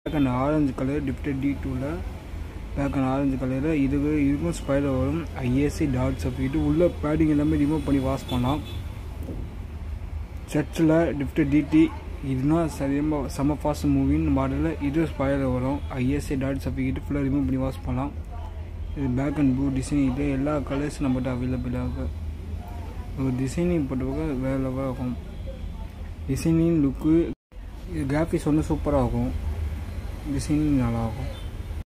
back and orange colour tinted T டூவில் black and orange கலரில் இதுக்கு இதுக்கும் ஸ்பைலர் வரும் ஐஏசி டாட் சப்ஜெக்ட் உள்ள பேடிங் எல்லாமே ரிமூவ் பண்ணி வாஷ் பண்ணலாம் சர்ச்சில் டிப்டட் டிடி இதுனா சரியாக செம ஃபாஸ்ட் மூவின்னு மாடலில் இது ஸ்பைலர் வரும் ஐஎஸ்ஏ டாட் சர்டிஃபிகேட் ஃபுல்லாக ரிமூவ் பண்ணி வாஷ் பண்ணலாம் இது பேக் அண்ட் ப்ளூ டிசைன் இது எல்லா கலர்ஸும் நம்மகிட்ட அவைலபிளாக இருக்குது ஒரு டிசைனிங் போட்டு வேறு லெவலாக இருக்கும் டிசைனிங் லுக்கு இது கிராஃபிக்ஸ் வந்து சூப்பராக இருக்கும் டிசைனிங் நல்லாயிருக்கும்